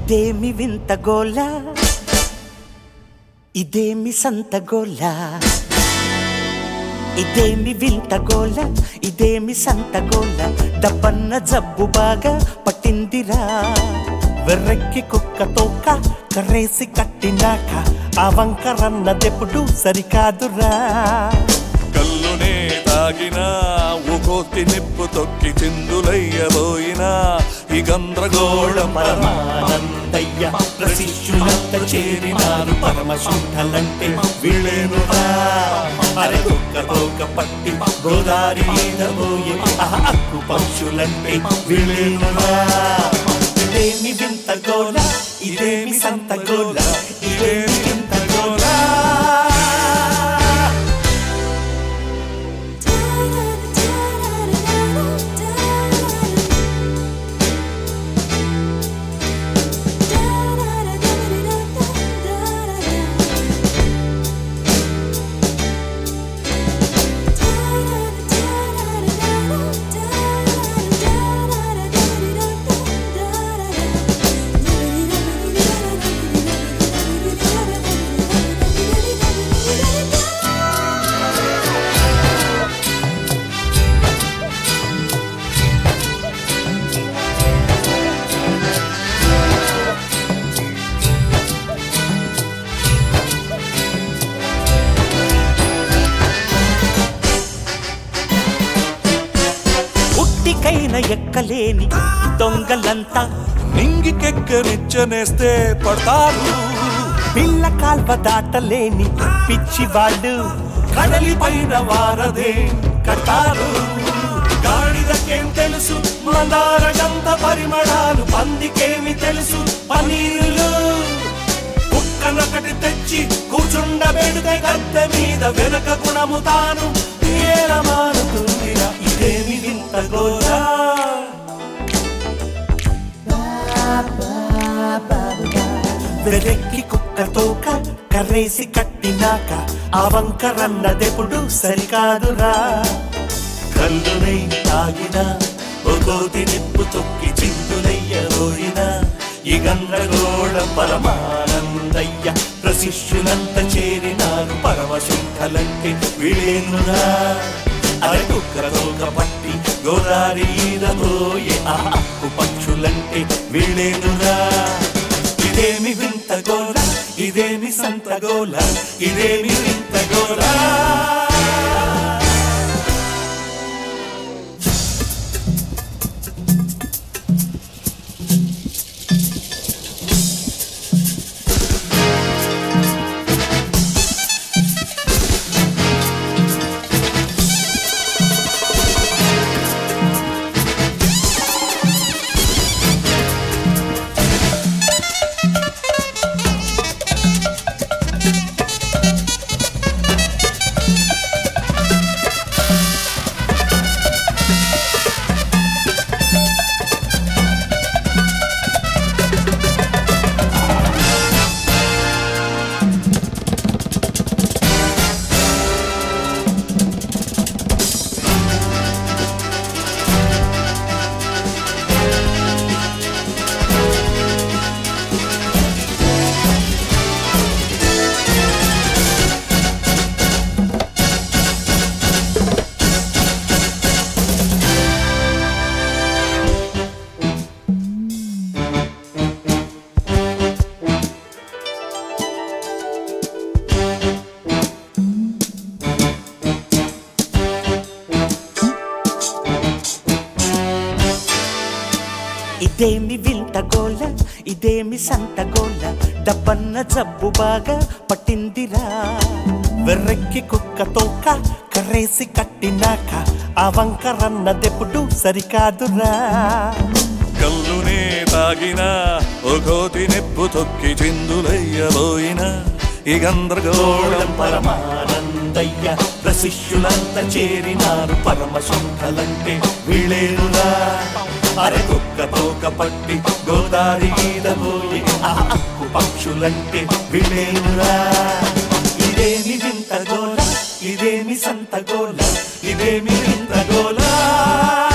ఇదేమి వింత గోల ఇదేమి సంత గోల ఇదేమి వింత గోల ఇదేమి సంత గోల డబ్బన్న జబ్బు బాగా పట్టిందిరా వెర్రెక్కి కుక్క తోక కర్రేసి కట్టినాక ఆ వంకరన్నదెప్పుడు సరికాదురా కల్లునే తాగినా ఊకోతి నిప్పు తొక్కి చిందులయ్యబోయినా ఈ గంద్రగోళం పరమానందయ్య ప్రశిష్యులంత చేరినారు పరమశుద్ధలంటే వీళ్ళేనురా అరే కుక్క తోక పట్టి గోదారి మీద పోయి ఆ అక్కు పక్షులంటే వీళ్ళేనురా ఇదేమి వింత గోల ఇదేమి సంత గోల ఇదేమి వింత గోల ఉట్టికైన ఎక్కలేని దొంగలంతా నింగికెక్కనిచ్చనేస్తే పడతారు పిల్ల కాల్వ దాటలేని పిచ్చివాళ్ళు కడలి పైన వారదే కట్టారు గాడిదకేం తెలుసు మందార గంధ పరిమళాలు పందికేమి తెలుసు పనీరులు కుక్కనొకటి తెచ్చి కూర్చుండబెడితే గద్దె మీద వెనక గుణము తాను ఏల మారుతుందిరా ఇదేమి వింత గోరా వెనక్కి కుక్క తోక కర్రేసి కట్టినాక ఆ వంకరన్నదెప్పుడు సరికాదురా కల్లునై తాగిన ఒకోతి నిప్పు తొక్కి చిందులయ్యరోయిన ఈ గందరగోళ పరమానందయ్య ప్రశిష్యులంత చేరినారు పరమశుద్ధలంటే వీళేనురా అరే కుక్క తోక పట్టి గోదారి ఈదబోయే ఆ అక్కు పక్షులంటే వీళేనురా ఇదేమి వింత గోల ఇదేమి సంత గోల ఇదేమి వింత గోలా ఇదేమి వింత గోల ఇదేమి సంత గోల డబ్బన్న జబ్బు బాగా పట్టిందిరా వెర్రెక్కి కుక్క తోక కర్రేసి కట్టినాక ఆ వంకరన్నదెప్పుడు సరికాదురా కల్లునే తాగినా ఒకోతి నిప్పు తొక్కి చిందులయ్యబోయినా ఈ గందరగోళం పరమానందయ్య ప్రశిష్యులంత చేరినారు పరమశుద్ధలంటే వీళ్ళేనురా అరే కుక్క తోక పట్టి గోదారి మీద పోయి ఆ అక్కు పక్షులంటే వీళ్ళేనురా ఇదేమి వింత గోల ఇదేమి సంత గోల ఇదేమి వింత గోల